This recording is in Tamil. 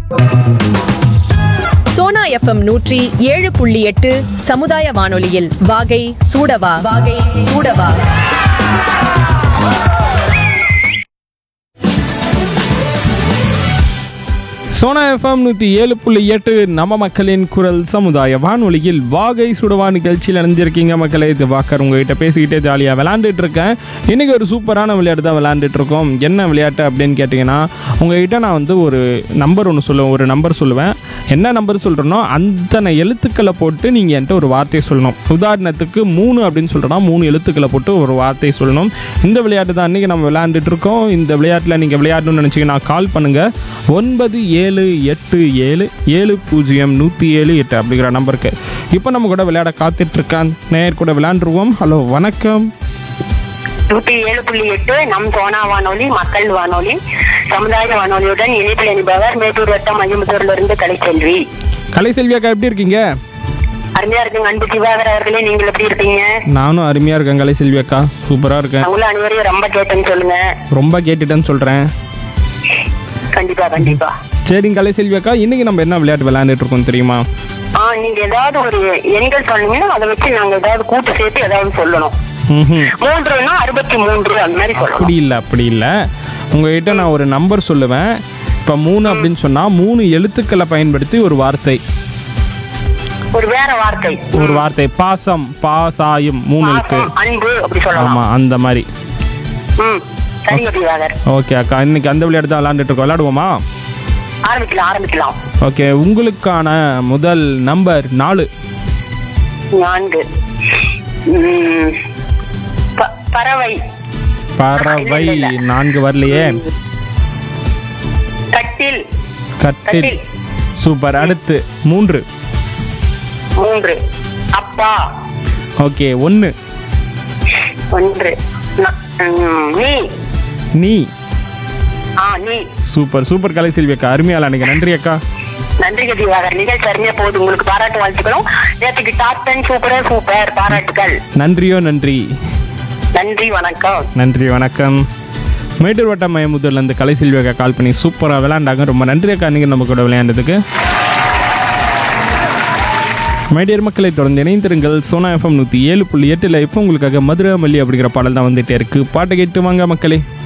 சோனா எஃப்எம் நூற்றி ஏழு புள்ளி எட்டு சமுதாய வானொலியில் வாகை சூடவா வாகை சூடவா சோனா எஃப்எம் நூற்றி ஏழு புள்ளி எட்டு நம்ம மக்களின் குரல் சமுதாய வானொலியில் வாகை சுடவா நிகழ்ச்சியில் இணைஞ்சிருக்கீங்க மக்களே இது வாக்கர் உங்ககிட்ட பேசிக்கிட்டே ஜாலியாக விளாண்டுட்டு இருக்கேன் இன்றைக்கி ஒரு சூப்பரான விளையாட்டு தான் விளையாண்டுட்டு இருக்கோம் என்ன விளையாட்டு அப்படின்னு கேட்டிங்கன்னா உங்ககிட்ட நான் வந்து ஒரு நம்பர் ஒன்று சொல்லுவேன் ஒரு நம்பர் சொல்லுவேன் என்ன நம்பர் சொல்கிறேனோ அத்தனை எழுத்துக்களை போட்டு நீங்கள் என்கிட்ட ஒரு வார்த்தையை சொல்லணும் உதாரணத்துக்கு மூணு அப்படின்னு சொல்கிறோன்னா மூணு எழுத்துக்களை போட்டு ஒரு வார்த்தையை சொல்லணும் இந்த விளையாட்டு தான் இன்றைக்கி நம்ம விளையாண்டுட்டு இருக்கோம் இந்த விளையாட்டில் நீங்கள் விளையாடணும்னு நினச்சிங்கன்னா கால் பண்ணுங்கள் ஒன்பது ஏழு எட்டு ஏழு ஏழு பூஜ்ஜியம் நூற்றி ஏழு எட்டு அப்படிங்கிற நம்பருக்கு இப்போ நம்ம கூட விளையாட காத்துட்ருக்கான் நேயர் கூட விளையாண்டுருவோம் ஹலோ வணக்கம் நூத்தி ஏழு புள்ளி எட்டு நம் சோனா வானொலி மக்கள் வானொலி சமுதாய வானொலியுடன் இணைப்பில் இணைப்பவர் மேட்டூர் வட்டம் மகிமுத்தூர்ல இருந்து கலைச்செல்வி கலை செல்வியாக்கா எப்படி இருக்கீங்க அருமையா இருக்குங்க அன்பு திவாகர் அவர்களே நீங்கள் எப்படி இருக்கீங்க நானும் அருமையாக இருக்கேன் கலை செல்வியாக்கா சூப்பராக இருக்கேன் உங்களை அனைவரையும் ரொம்ப கேட்டேன்னு சொல்லுங்க ரொம்ப கேட்டுட்டேன்னு சொல்கிறேன் கண்டிப்பா கண்டிப்பா சரிங்க கலை செல்வியாக்கா இன்றைக்கி நம்ம என்ன விளையாட்டு விளையாண்டுட்டு இருக்கோம் தெரியுமா ஆ நீங்க ஏதாவது ஒரு எண்கள் சொன்னீங்கன்னா அதை வச்சு நாங்க ஏதாவது கூட்டு சேர்த்து ஏதாவது சொல்லணும் ம் மூன்றுன்னா அறுபத்தி மூன்று அந்த மாதிரி சொல்லணும் அப்படி இல்லை அப்படி இல்லை உங்ககிட்ட நான் ஒரு நம்பர் சொல்லுவேன் இப்போ மூணு அப்படின்னு சொன்னால் மூணு எழுத்துக்களை பயன்படுத்தி ஒரு வார்த்தை ஒரு வேற வார்த்தை ஒரு வார்த்தை பாசம் பாசாயும் மூணு எழுத்து பாசம், அன்பு அப்படி சொல்லலாம் ஆமாம் அந்த மாதிரி ம் சரிங்க திவாகர் ஓகே அக்கா இன்னைக்கு அந்த விளையாட்டு தான் விளையாண்டுட்டு இருக்கோம் விளையாடுவோமா ஆரம்பிக்கலாம் ஆரம்பிக்கலாம் ஓகே உங்களுக்கான முதல் நம்பர் நாலு நான்கு ம், ப- பறவை பறவை நான்கு வரலையே கட்டில் கட்டில் கட்டில் சூப்பர் அடுத்து மூன்று மூன்று அப்பா ஓகே ஒன்று ஒன்று ந- ம், நீ நீ ஆ நீ சூப்பர் சூப்பர் கலை செல்வி அக்கா அருமையால் அன்னைக்கு நன்றி அக்கா நன்றி திவாகர் நிகழ்ச்சி அருமையா போகுது உங்களுக்கு பாராட்டு வாழ்த்துக்களும் நேற்றுக்கு டாப் டென் சூப்பரே சூப்பர் பாராட்டுகள் நன்றியோ நன்றி நன்றி வணக்கம் நன்றி வணக்கம் மேட்டூர் வட்டம் மயமுத்தூர்லேருந்து கலை செல்வி அக்கா கால் பண்ணி சூப்பராக விளையாண்டாங்க ரொம்ப நன்றி அக்கா நீங்கள் நம்ம கூட விளையாண்டதுக்கு மைடியர் மக்களை தொடர்ந்து இணைந்திருங்கள் சோனா எஃப்எம் நூற்றி ஏழு புள்ளி எட்டில் இப்போ உங்களுக்காக மதுரை மல்லி அப்படிங்கிற பாடல் தான் வந்துட்டே இருக்கு பாட்டை கேட்டு வாங்க மக்களே